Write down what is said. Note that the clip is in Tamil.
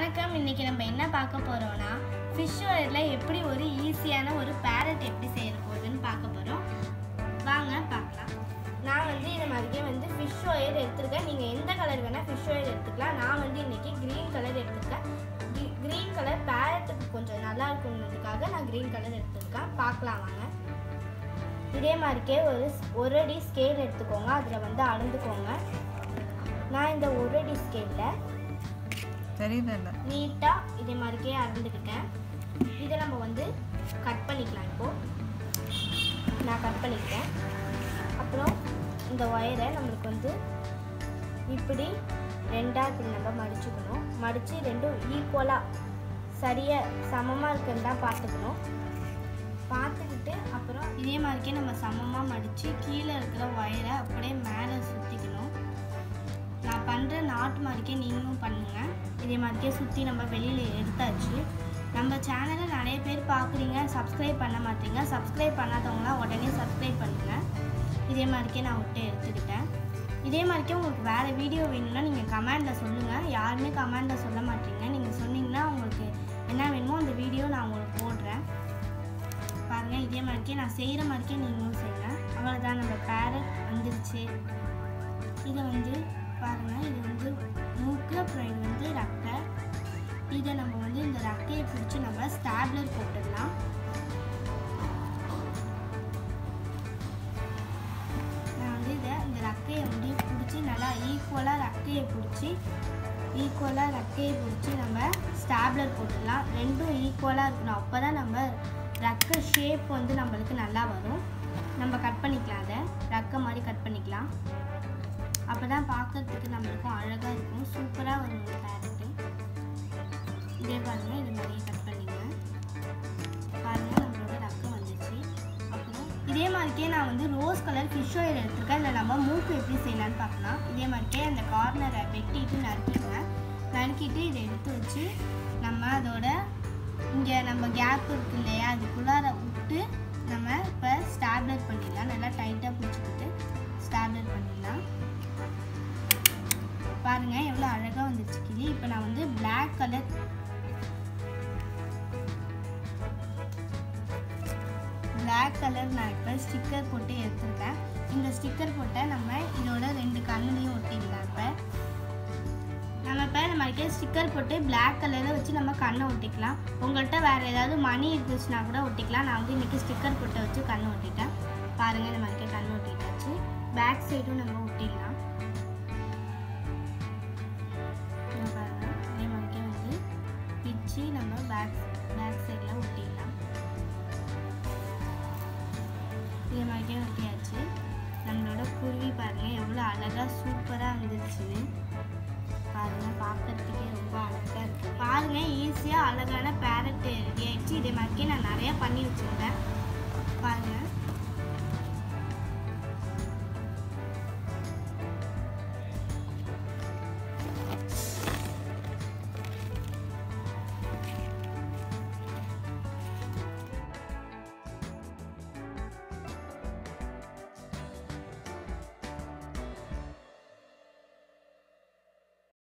வணக்கம் இன்னைக்கு நம்ம என்ன பார்க்க போறோம்னா ஃபிஷ் ஆயிலில் எப்படி ஒரு ஈஸியான ஒரு பேரட் எப்படி செய்ய போகுதுன்னு பார்க்க போறோம் வாங்க பார்க்கலாம் நான் வந்து இது மாதிரியே வந்து ஃபிஷ் ஆயில் எடுத்திருக்கேன் நீங்கள் எந்த கலர் வேணால் ஃபிஷ் ஆயில் எடுத்துக்கலாம் நான் வந்து இன்னைக்கு க்ரீன் கலர் எடுத்திருக்கேன் க்ரீன் கலர் பேரட்டுக்கு கொஞ்சம் நல்லா இருக்குங்கிறதுக்காக நான் க்ரீன் கலர் எடுத்திருக்கேன் பார்க்கலாம் வாங்க இதே மாதிரிக்கே ஒரு ஒரு அடி ஸ்கேல் எடுத்துக்கோங்க அதில் வந்து அளந்துக்கோங்க நான் இந்த ஒரு அடி ஸ்கேலில் தெரியல நீட்டாக இதே மாதிரிக்கே அறந்துக்கிட்டேன் இதை நம்ம வந்து கட் பண்ணிக்கலாம் இப்போது நான் கட் பண்ணிக்கிட்டேன் அப்புறம் இந்த ஒயரை நம்மளுக்கு வந்து இப்படி ரெண்டாக இப்படி நம்ம மடிச்சுக்கணும் மடித்து ரெண்டும் ஈக்குவலாக சரியாக சமமாக இருக்குன்னு தான் பார்த்துக்கணும் பார்த்துக்கிட்டு அப்புறம் இதே மாதிரிக்கே நம்ம சமமாக மடித்து கீழே இருக்கிற ஒயரை அப்படியே மேலே சுற்றிக்கணும் நான் பண்ணுற நாட்டு மாதிரிக்கே நீங்களும் பண்ணுங்கள் இதே மாதிரிக்கே சுற்றி நம்ம வெளியில் எடுத்தாச்சு நம்ம சேனலை நிறைய பேர் பார்க்குறீங்க சப்ஸ்கிரைப் பண்ண மாட்டீங்க சப்ஸ்கிரைப் பண்ணாதவங்களாம் உடனே சப்ஸ்கிரைப் பண்ணுங்கள் இதே மாதிரிக்கே நான் விட்டு எடுத்துக்கிட்டேன் இதே மாதிரிக்கே உங்களுக்கு வேறு வீடியோ வேணும்னா நீங்கள் கமெண்டில் சொல்லுங்கள் யாருமே கமெண்டில் சொல்ல மாட்டீங்க நீங்கள் சொன்னீங்கன்னா உங்களுக்கு என்ன வேணுமோ அந்த வீடியோ நான் உங்களுக்கு போடுறேன் பாருங்கள் இதே மாதிரிக்கே நான் செய்கிற மாதிரிக்கே நீங்களும் செய்யுங்க அவ்வளோதான் நம்ம பேரட் வந்துருச்சு இதை வந்து பாருங்கள் இது வந்து மூக்கு அப்புறம் இது வந்து ரக்கை இதை நம்ம வந்து இந்த ரக்கையை பிடிச்சி நம்ம ஸ்டாப்லர் போட்டுடலாம் நான் வந்து இதை இந்த ரக்கையை வந்து பிடிச்சி நல்லா ஈக்குவலாக ரக்கையை பிடிச்சி ஈக்குவலாக ரக்கையை பிடிச்சி நம்ம ஸ்டாப்லர் போட்டுடலாம் ரெண்டும் ஈக்குவலாக இருக்கணும் அப்போ தான் நம்ம ரக்கை ஷேப் வந்து நம்மளுக்கு நல்லா வரும் நம்ம கட் பண்ணிக்கலாம் அதை ரக்கை மாதிரி கட் பண்ணிக்கலாம் அப்போ தான் பார்க்கறதுக்கு நம்மளுக்கும் அழகாக இருக்கும் சூப்பராக வரும் இந்த பேரட்டு இதே பாருங்க இது மாதிரியே கட் பண்ணிங்க பாருங்க நம்மளோட ரக்கம் வந்துச்சு அப்புறம் இதே மாதிரிக்கே நான் வந்து ரோஸ் கலர் ஃபிஷ் ஆயில் எடுத்திருக்கேன் இதில் நம்ம மூக்கு எப்படி செய்யலாம்னு பார்க்கலாம் இதே மாதிரிக்கே அந்த கார்னரை வெட்டிட்டு நறுக்கிடுங்க நறுக்கிட்டு இதை எடுத்து வச்சு நம்ம அதோட இங்கே நம்ம கேப் இருக்கு இல்லையா அதுக்குள்ளார விட்டு நம்ம இப்போ ஸ்டாப்லர் பண்ணிடலாம் நல்லா டைட்டாக பிடிச்சிக்கிட்டு ஸ்டாப்லர் பண்ணிடலாம் பாருங்க எவ்வளோ அழகாக வந்துருச்சு கிளி இப்போ நான் வந்து Black கலர் Black கலர் நான் இப்போ ஸ்டிக்கர் போட்டு எடுத்திருக்கேன் இந்த ஸ்டிக்கர் போட்ட நம்ம இதோட ரெண்டு கண்ணுலையும் ஒட்டிடலாம் இப்போ நம்ம இப்போ இந்த மாதிரிக்கே ஸ்டிக்கர் போட்டு Black கலரில் வச்சு நம்ம கண்ணை ஒட்டிக்கலாம் உங்கள்கிட்ட வேறு ஏதாவது மணி இருந்துச்சுன்னா கூட ஒட்டிக்கலாம் நான் வந்து இன்றைக்கி ஸ்டிக்கர் போட்டு வச்சு கண்ணை ஒட்டிட்டேன் பாருங்கள் இந்த மாதிரிக்கே கண்ணு ஒட்டிட்டாச்சு பேக் சைடும் நம்ம ஒட்டிடலாம் இங்க பாருங்க இதே மாதிரிக்கே வந்து பிச்சு நம்ம பேக் பேக் சைடில் ஒட்டிடலாம் இதே மாதிரிக்கே ஒட்டியாச்சு நம்மளோட குருவி பாருங்க எவ்வளோ அழகாக சூப்பராக வந்துருச்சுன்னு பாருங்க பார்க்கறதுக்கே ரொம்ப அழகாக இருக்கு பாருங்க ஈஸியாக அழகான பேரட் ரெடி ஆயிடுச்சு இதே மாதிரிக்கே நான் நிறையா பண்ணி வச்சுருந்தேன்